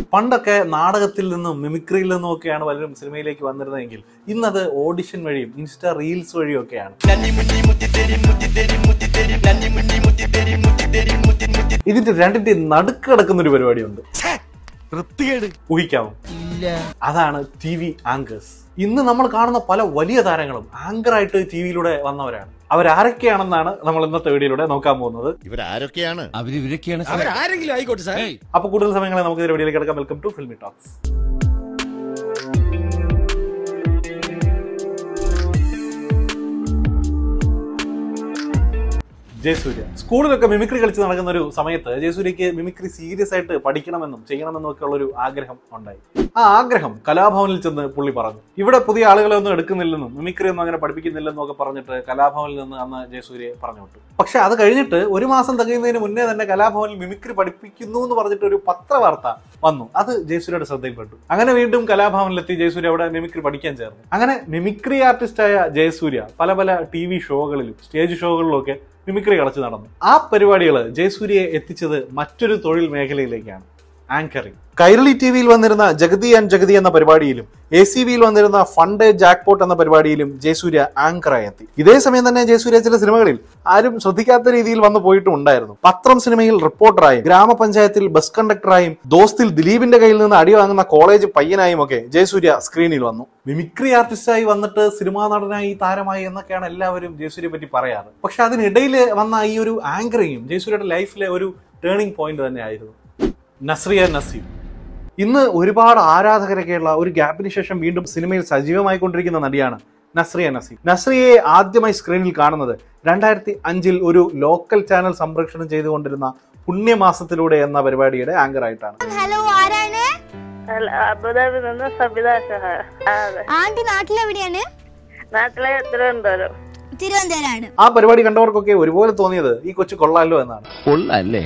പണ്ടൊക്കെ നാടകത്തിൽ നിന്നും മിമിക്രിയിൽ നിന്നും ഒക്കെയാണ് പലരും സിനിമയിലേക്ക് വന്നിരുന്നതെങ്കിൽ ഇന്നത് ഓഡിഷൻ വഴിയും ഇൻസ്റ്റാ റീൽസ് വഴിയും ഒക്കെയാണ് ഇതിന്റെ രണ്ടിന്റെ നടുക്ക് കിടക്കുന്ന ഒരു പരിപാടിയുണ്ട് ഊഹിക്കാമോ അതാണ് ടി വി ആങ്കേഴ്സ് ഇന്ന് നമ്മൾ കാണുന്ന പല വലിയ താരങ്ങളും ആങ്കറായിട്ട് ടി വിയിലൂടെ വന്നവരാണ് അവരാരൊക്കെയാണെന്നാണ് നമ്മൾ ഇന്നത്തെ വീഡിയോയിലൂടെ നോക്കാൻ പോകുന്നത് ഇവരാരൊക്കെയാണ് അവരിവരൊക്കെയാണ് അവരാരെങ്കിലും ആയിക്കോട്ടെ സാർ അപ്പൊ കൂടുതൽ സമയങ്ങളെ നമുക്ക് ഇതിന്റെ വീഡിയോയിലേക്ക് കിടക്കാം welcome to filmy talks Jayasurya സ്കൂളിലൊക്കെ മിമിക്രി കളിച്ച് നടക്കുന്ന ഒരു സമയത്ത് ജയസൂര്യക്ക് മിമിക്രി സീരിയസ് ആയിട്ട് പഠിക്കണമെന്നും ചെയ്യണമെന്നും ഒക്കെ ഉള്ള ഒരു ആഗ്രഹം ഉണ്ടായി ആ ആഗ്രഹം കലാഭവനിൽ ചെന്ന് പുള്ളി പറഞ്ഞു ഇവിടെ പുതിയ ആളുകളെ ഒന്നും എടുക്കുന്നില്ലെന്നും മിമിക്രി ഒന്നും അങ്ങനെ പഠിപ്പിക്കുന്നില്ലെന്നും ഒക്കെ പറഞ്ഞിട്ട് കലാഭവനിൽ നിന്ന് അന്ന് ജയസൂര്യ പറഞ്ഞു വിട്ടു പക്ഷെ അത് കഴിഞ്ഞിട്ട് ഒരു മാസം തികയുന്നതിന് മുന്നേ തന്നെ കലാഭവനിൽ മിമിക്രി പഠിപ്പിക്കുന്നു എന്ന് പറഞ്ഞിട്ട് ഒരു പത്രവാർത്ത വന്നു അത് ജയസൂര്യയുടെ ശ്രദ്ധയിൽപ്പെട്ടു അങ്ങനെ വീണ്ടും കലാഭവനിലെത്തി ജയസൂര്യ അവിടെ മിമിക്രി പഠിക്കാൻ ചേർന്നു അങ്ങനെ മിമിക്രി ആർട്ടിസ്റ്റായ ജയസൂര്യ പല പല ടി വി ഷോകളിലും സ്റ്റേജ് ഷോകളിലും ഒക്കെ മിമിക്രി കളിച്ച് നടന്നു ആ പരിപാടികൾ ജയസൂര്യയെ എത്തിച്ചത് മറ്റൊരു തൊഴിൽ മേഖലയിലേക്കാണ് ആങ്കറിംഗ് കൈരളി ടി വിയിൽ വന്നിരുന്ന ജഗതി ആൻഡ് ജഗതി എന്ന പരിപാടിയിലും എ സി വിയിൽ വന്നിരുന്ന ഫണ്ട് ജാക്ക്പോട്ട് എന്ന പരിപാടിയിലും ജയസൂര്യ ആങ്കറായി എത്തി ഇതേ സമയം തന്നെ ജയസൂര്യ ചില സിനിമകളിൽ ആരും ശ്രദ്ധിക്കാത്ത രീതിയിൽ വന്നു പോയിട്ടും ഉണ്ടായിരുന്നു പത്രം സിനിമയിൽ റിപ്പോർട്ടറായും ഗ്രാമപഞ്ചായത്തിൽ ബസ് കണ്ടക്ടറായും ദോസ്തിൽ ദിലീപിന്റെ കയ്യിൽ നിന്ന് അടി വാങ്ങുന്ന കോളേജ് പയ്യനായും ഒക്കെ ജയസൂര്യ സ്ക്രീനിൽ വന്നു മിമിക്രി ആർട്ടിസ്റ്റായി വന്നിട്ട് സിനിമാ നടനായി താരമായി എന്നൊക്കെയാണ് എല്ലാവരും ജയസൂര്യയെ പറ്റി പറയാറ് പക്ഷെ അതിനിടയിൽ വന്ന ഈ ഒരു ആങ്കറിങ്ങും ജയസൂര്യയുടെ ലൈഫിലെ ഒരു ടേണിംഗ് പോയിന്റ് തന്നെയായിരുന്നു നസ്രിയ നസീം ഇന്ന് ഒരുപാട് ആരാധകരൊക്കെയുള്ള ഒരു ഗ്യാപ്പിന് ശേഷം വീണ്ടും സിനിമയിൽ സജീവമായി കൊണ്ടിരിക്കുന്ന നടിയാണ് നസ്രിയ നസീം നസ്രിയയെ ആദ്യമായി സ്ക്രീനിൽ കാണുന്നത് രണ്ടായിരത്തി അഞ്ചിൽ ഒരു ലോക്കൽ ചാനൽ സംപ്രേഷണം ചെയ്തുകൊണ്ടിരുന്ന പുണ്യമാസത്തിലൂടെ എന്ന പരിപാടിയുടെ ആങ്കറായിട്ടാണ് ഹലോ ആരാണ് അല്ല, അബുദാബി നിന്ന് സബിത ഷഹാർ ആ, അതെ ആന്റി നാട്ടിലെവിടെയാണ് നാട്ടിലെ തിരുവനന്തപുരം തിരുവനന്തപുരമാണ് ആ പരിപാടി കണ്ടവർക്കൊക്കെ ഒരുപോലെ തോന്നിയത് ഈ കൊച്ചു കൊള്ളാലോ എന്നാണ് കൊള്ളല്ലേ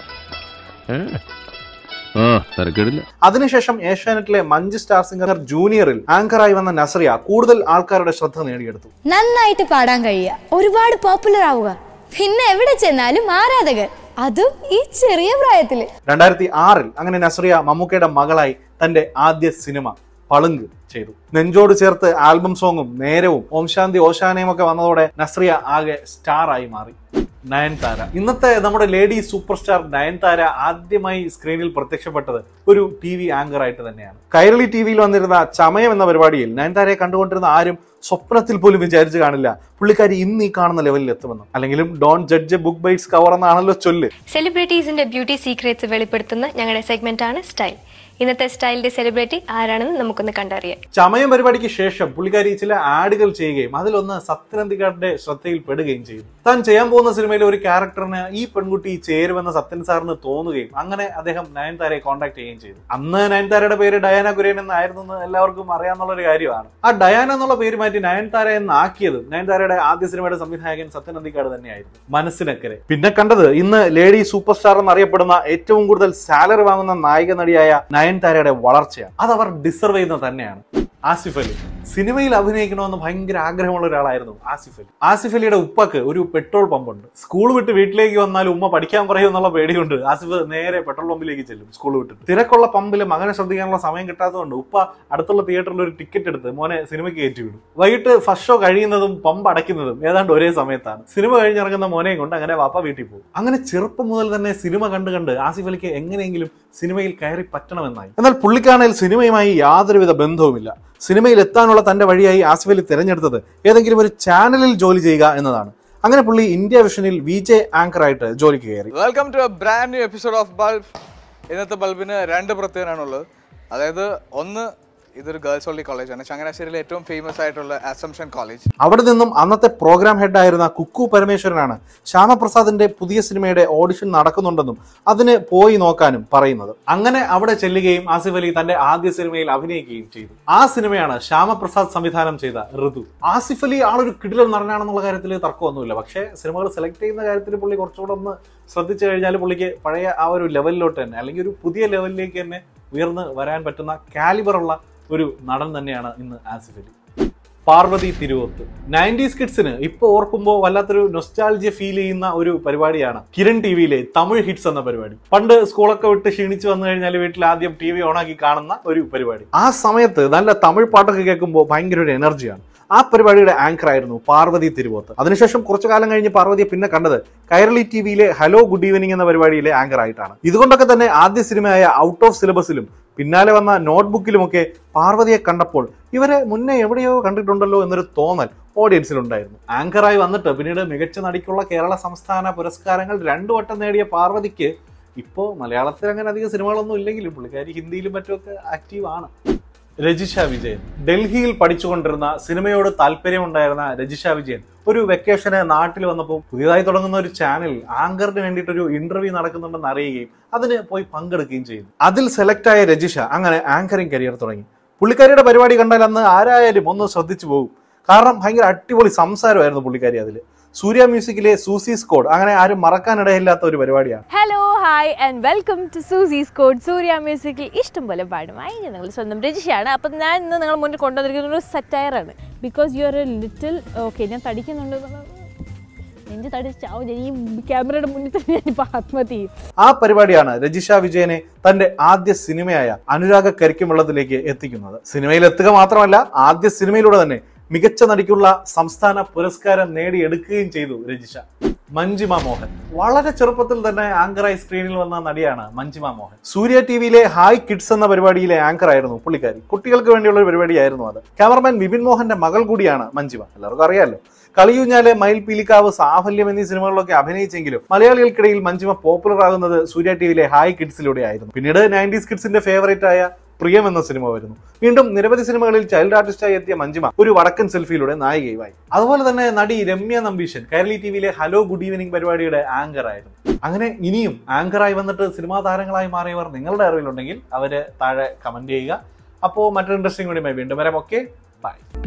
ആ തരക്കേടില്ല അതിനുശേഷം ഏഷ്യാനെറ്റിലെ മഞ്ച് സ്റ്റാർ സിംഗർ ജൂനിയറിൽ ആങ്കറായി വന്ന നസ്രിയ കൂടുതൽ ആൾക്കാരുടെ ശ്രദ്ധ നേടിയെടുത്തു നന്നായിട്ട് പാടാൻ കഴിയുക ഒരുപാട് പോപ്പുലർ ആവുക പിന്നെ എവിടെ ചെന്നാലും ആരാധകർ അതും ഈ ചെറിയ പ്രായത്തില് രണ്ടായിരത്തി ആറിൽ അങ്ങനെ നസ്രിയ മമ്മൂക്കയുടെ മകളായി തന്റെ ആദ്യ സിനിമ പളുങ്ക് ചെയ്തു നെഞ്ചോട് ചേർത്ത് ആൽബം സോങ്ങും നേരവും ഓം ശാന്തി ഓശാനയും ഒക്കെ വന്നതോടെ നസ്രിയ ആകെ സ്റ്റാർ ആയി മാറി നയൻതാര ഇന്നത്തെ നമ്മുടെ ലേഡി സൂപ്പർ സ്റ്റാർ നയൻതാര ആദ്യമായി സ്ക്രീനിൽ പ്രത്യക്ഷപ്പെട്ടത് ഒരു ടി വി ആങ്കർ ആയിട്ട് തന്നെയാണ് കൈരളി ടി വിയിൽ വന്നിരുന്ന ചമയം എന്ന പരിപാടിയിൽ നയൻതാരയെ കണ്ടുകൊണ്ടിരുന്ന ആരും സ്വപ്നത്തിൽ പോലും വിചാരിച്ചു കാണില്ല പുള്ളിക്കാരി ഇന്ന് ഈ കാണുന്ന ലെവലിൽ എത്തുമെന്ന് അല്ലെങ്കിലും don't judge book by its cover എന്നാണല്ലോ ചൊല്ല് സെലിബ്രിറ്റീസിന്റെ ബ്യൂട്ടി സീക്രറ്റ്സ് വെളിപ്പെടുത്തുന്ന ഞങ്ങളുടെ സെഗ്മെന്റ് ആണ് സ്റ്റൈൽ ഇന്നത്തെ സ്റ്റൈലിന്റെ സെലിബ്രിറ്റി ആരാണെന്ന് നമുക്കൊന്ന് കണ്ടറിയാം ചമയം പരിപാടിക്ക് ശേഷം പുള്ളിക്കാരി ചില ആഡുകൾ ചെയ്യുകയും അതിലൊന്ന് സത്യനന്ദിക്കാടിന്റെ ശ്രദ്ധയിൽപ്പെടുകയും ചെയ്തു താൻ ചെയ്യാൻ പോകുന്ന സിനിമയിലെ ഒരു ക്യാരക്ടറിന് ഈ പെൺകുട്ടി ചേരുമെന്ന് സത്യൻ സാറിന് തോന്നുകയും അങ്ങനെ അദ്ദേഹം നയൻതാരയെ കോൺടാക്ട് ചെയ്യുകയും ചെയ്തു അന്ന് നയൻതാരയുടെ പേര് ഡയാന കുര്യൻ എന്നായിരുന്നു എന്ന് എല്ലാവർക്കും അറിയാവുന്ന ഒരു കാര്യമാണ് ആ ഡയാന എന്നുള്ള പേര് മാറ്റി നയൻതാര എന്നാക്കിയത് നയൻതാരയുടെ ആദ്യ സിനിമയുടെ സംവിധായകൻ സത്യനന്ദിക്കാട് തന്നെയായിരുന്നു മനസ്സിനക്കരെ പിന്നെ കണ്ടത് ഇന്ന് ലേഡി സൂപ്പർ സ്റ്റാർ എന്നറിയപ്പെടുന്ന ഏറ്റവും കൂടുതൽ സാലറി വാങ്ങുന്ന നായിക നടിയായ നയൻതാരയുടെ വളർച്ചയാണ് അത് അവർ ഡിസർവ് ചെയ്യുന്നത് തന്നെയാണ് ആസിഫ് അലി സിനിമയിൽ അഭിനയിക്കണമെന്ന് ഭയങ്കര ആഗ്രഹമുള്ള ഒരാളായിരുന്നു ആസിഫ് അലി ആസിഫ് അലിയുടെ ഉപ്പക്ക് ഒരു പെട്രോൾ പമ്പുണ്ട് സ്കൂൾ വിട്ട് വീട്ടിലേക്ക് വന്നാൽ ഉമ്മ പഠിക്കാൻ പറയും എന്നുള്ള പേടിയുണ്ട് ആസിഫ് നേരെ പെട്രോൾ പമ്പിലേക്ക് ചെല്ലും സ്കൂൾ വിട്ടിട്ട് തിരക്കുള്ള പമ്പിൽ മകനെ ശ്രദ്ധിക്കാനുള്ള സമയം കിട്ടാത്തതുകൊണ്ട് ഉപ്പ അടുത്തുള്ള തിയേറ്ററിൽ ഒരു ടിക്കറ്റ് എടുത്ത് മോനെ സിനിമയ്ക്ക് കയറ്റി വിടും വൈകിട്ട് ഫസ്റ്റ് ഷോ കഴിയുന്നതും പമ്പ് അടയ്ക്കുന്നതും ഏതാണ്ട് ഒരേ സമയത്താണ് സിനിമ കഴിഞ്ഞിറങ്ങുന്ന മോനെയും കൊണ്ട് അങ്ങനെ വാപ്പ വീട്ടിൽ പോകും അങ്ങനെ ചെറുപ്പം മുതൽ തന്നെ സിനിമ കണ്ട് കണ്ട് ആസിഫ് അലിക്ക് എങ്ങനെയെങ്കിലും സിനിമയിൽ കയറി പറ്റണമെന്നായി എന്നാൽ പുള്ളിക്കാണേൽ സിനിമയുമായി യാതൊരുവിധ ബന്ധവുമില്ല സിനിമയിൽ എത്താനുള്ള തന്റെ വഴിയായി ആസിഫ് അലി തിരഞ്ഞെടുത്തത് ഏതെങ്കിലും ഒരു ചാനലിൽ ജോലി ചെയ്യുക എന്നതാണ് അങ്ങനെ പുള്ളി ഇന്ത്യ വിഷനിൽ വി ജെ ആങ്കറായിട്ട് ജോലിക്ക് കയറി welcome to a brand new episode of bulb ഇന്നത്തെ ബൾബിന് രണ്ട് പ്രത്യേകതയാണുള്ളത് അതായത് ഒന്ന് ഇതൊരു ഗേൾസ് ഓൺലി കോളേജാണ് ചങ്ങനാശ്ശേരിയിലെ ഏറ്റവും ഫേമസ് ആയിട്ടുള്ള അസംഷൻ കോളേജ് അവിടെ നിന്നും അന്നത്തെ പ്രോഗ്രാം ഹെഡായിരുന്ന കുക്കു പരമേശ്വരനാണ് ശ്യാമപ്രസാദിന്റെ പുതിയ സിനിമയുടെ ഓഡിഷൻ നടക്കുന്നുണ്ടെന്നും അതിന് പോയി നോക്കാനും പറയുന്നത് അങ്ങനെ അവിടെ ചെല്ലുകയും ആസിഫ് അലി തന്റെ ആദ്യ സിനിമയിൽ അഭിനയിക്കുകയും ചെയ്തു ആ സിനിമയാണ് ശ്യാമപ്രസാദ് സംവിധാനം ചെയ്ത ഋതു ആസിഫ് അലി ആളൊരു കിടിലൻ നടനാണെന്നുള്ള കാര്യത്തിൽ തർക്കമൊന്നുമില്ല പക്ഷേ സിനിമകൾ സെലക്ട് ചെയ്യുന്ന കാര്യത്തിൽ പുള്ളി കുറച്ചുകൂടെ ഒന്ന് ശ്രദ്ധിച്ചു കഴിഞ്ഞാൽ പുള്ളിക്ക് പഴയ ആ ഒരു ലെവലിലോട്ട് തന്നെ അല്ലെങ്കിൽ ഒരു പുതിയ ലെവലിലേക്ക് തന്നെ ഉയർന്ന് വരാൻ പറ്റുന്ന കാലിബറുള്ള ഒരു നടൻ തന്നെയാണ് ഇന്ന് ആസിഫ് അലി പാർവതി തിരുവോത്ത് നയൻറ്റീസ് കിഡ്സിന് ഇപ്പൊ ഓർക്കുമ്പോൾ വല്ലാത്തൊരു നൊസ്റ്റാൾജിയ ഫീൽ ചെയ്യുന്ന ഒരു പരിപാടിയാണ് കിരൺ ടി വിയിലെ തമിഴ് ഹിറ്റ്സ് എന്ന പരിപാടി പണ്ട് സ്കൂളൊക്കെ വിട്ട് ക്ഷീണിച്ച് വന്നു കഴിഞ്ഞാൽ വീട്ടിൽ ആദ്യം ടി വി ഓണാക്കി കാണുന്ന ഒരു പരിപാടി ആ സമയത്ത് നല്ല തമിഴ് പാട്ടൊക്കെ കേൾക്കുമ്പോൾ ഭയങ്കര ഒരു എനർജിയാണ് ആ പരിപാടിയുടെ ആങ്കർ ആയിരുന്നു പാർവതി തിരുവോത്ത് അതിനുശേഷം കുറച്ചു കാലം കഴിഞ്ഞ് പാർവതിയെ പിന്നെ കണ്ടത് കൈരളി ടി വിയിലെ ഹലോ ഗുഡ് ഈവനിങ് എന്ന പരിപാടിയിലെ ആങ്കർ ആയിട്ടാണ് ഇതുകൊണ്ടൊക്കെ തന്നെ ആദ്യ സിനിമയായ ഔട്ട് ഓഫ് സിലബസിലും പിന്നാലെ വന്ന നോട്ട്ബുക്കിലുമൊക്കെ പാർവതിയെ കണ്ടപ്പോൾ ഇവരെ മുന്നേ എവിടെയോ കണ്ടിട്ടുണ്ടല്ലോ എന്നൊരു തോന്നൽ ഓഡിയൻസിലുണ്ടായിരുന്നു ആങ്കറായി വന്നിട്ട് പിന്നീട് മികച്ച നടിക്കുള്ള കേരള സംസ്ഥാന പുരസ്കാരങ്ങൾ രണ്ടു വട്ടം നേടിയ പാർവതിക്ക് ഇപ്പോൾ മലയാളത്തിൽ അങ്ങനെ അധികം സിനിമകളൊന്നും ഇല്ലെങ്കിലും പുള്ളിക്കാരി ഹിന്ദിയിലും മറ്റുമൊക്കെ ആക്റ്റീവ് ആണ് രജിഷ വിജയൻ ഡൽഹിയിൽ പഠിച്ചുകൊണ്ടിരുന്ന സിനിമയോട് താല്പര്യമുണ്ടായിരുന്ന രജിഷ വിജയൻ ഒരു വെക്കേഷന് നാട്ടിൽ വന്നപ്പോൾ പുതിയതായി തുടങ്ങുന്ന ഒരു ചാനൽ ആങ്കറിന് വേണ്ടിയിട്ട് ഒരു ഇന്റർവ്യൂ നടക്കുന്നുണ്ടെന്ന് അറിയുകയും അതിന് പോയി പങ്കെടുക്കുകയും ചെയ്തു അതിൽ സെലക്ട് ആയ രജിഷ അങ്ങനെ ആങ്കറിംഗ് കരിയർ തുടങ്ങി പുള്ളിക്കാരിയുടെ പരിപാടി കണ്ടാൽ അന്ന് ആരായാലും ഒന്ന് ശ്രദ്ധിച്ചു പോകും കാരണം ഭയങ്കര അടിപൊളി സംസാരമായിരുന്നു പുള്ളിക്കാരി അതിൽ സൂര്യ മ്യൂസിക്കിലെ സൂസി സ്കോഡ് അങ്ങനെ ആരും മറക്കാനിടയില്ലാത്ത ഒരു പരിപാടിയാണ് hello hi and welcome to Susie's code Surya മ്യൂസിക്കിൽ ഇഷ്ടംപോലെ പാടുമായി ഞാൻ നിങ്ങളുടെ സ്വന്തം രജിഷയാണ് അപ്പം ഞാൻ ഇന്ന് നിങ്ങൾ മുന്നിൽ കൊണ്ടുവന്നിരിക്കുന്ന ഒരു സറ്റയറാണ് because you are a little okay ഞാൻ തടിക്കുന്നുണ്ട് നെഞ്ച് തടിച്ചാവും ഞാൻ ഈ ക്യാമറയുടെ മുന്നിൽ തന്നെ ഞാനിപ്പോൾ ആത്മഹത്യ ചെയ്യും ആ പരിപാടിയാണ് രജിഷ വിജയനെ തന്റെ ആദ്യ സിനിമയായ അനുരാഗ കരിക്കുമുള്ളതിലേക്ക് എത്തിക്കുന്നത് സിനിമയിൽ എത്തുക മാത്രമല്ല ആദ്യ സിനിമയിലൂടെ തന്നെ മികച്ച നടിക്കുള്ള സംസ്ഥാന പുരസ്കാരം നേടിയെടുക്കുകയും ചെയ്തു രജിഷ മഞ്ജിമ മോഹൻ വളരെ ചെറുപ്പത്തിൽ തന്നെ ആങ്കറായി സ്ക്രീനിൽ വന്ന നടിയാണ് മഞ്ജിമ മോഹൻ സൂര്യ ടി വിയിലെ ഹായ് കിഡ്സ് എന്ന പരിപാടിയിലെ ആങ്കർ ആയിരുന്നു പുള്ളിക്കാരി കുട്ടികൾക്ക് വേണ്ടിയുള്ള ഒരു പരിപാടിയായിരുന്നു അത് ക്യാമറമാൻ വിപിൻ മോഹന്റെ മകൾ കൂടിയാണ് മഞ്ജിമ എല്ലാവർക്കും അറിയാലോ കളിയൂഞ്ഞാല് മയിൽ പീലിക്കാവ് സാഫല്യം എന്നീ സിനിമകളിലൊക്കെ അഭിനയിച്ചെങ്കിലും മലയാളികൾക്കിടയിൽ മഞ്ജിമ പോപ്പുലർ ആകുന്നത് സൂര്യ ടി വിയിലെ ഹായ് കിഡ്സിലൂടെ ആയിരുന്നു പിന്നീട് നയൻറ്റീസ് കിഡ്സിന്റെ ഫേവറേറ്റ് ആയ പ്രിയം എന്ന സിനിമ വരുന്നു വീണ്ടും നിരവധി സിനിമകളിൽ ചൈൽഡ് ആർട്ടിസ്റ്റായി എത്തിയ മഞ്ജിമ ഒരു വടക്കൻ സെൽഫിയിലൂടെ നായികയുമായി അതുപോലെ തന്നെ നടി രമ്യ നമ്പീശൻ കൈരളി ടി വിയിലെ ഹലോ ഗുഡ് ഈവനിങ് പരിപാടിയുടെ ആങ്കർ ആയിരുന്നു അങ്ങനെ ഇനിയും ആങ്കറായി വന്നിട്ട് സിനിമാ താരങ്ങളായി മാറിയവർ നിങ്ങളുടെ അറിവിലുണ്ടെങ്കിൽ അവര് താഴെ കമന്റ് ചെയ്യുക അപ്പോൾ മറ്റൊരു ഇൻട്രസ്റ്റിംഗ് വീഡിയോ വീണ്ടും വരാം ഓക്കെ ബൈ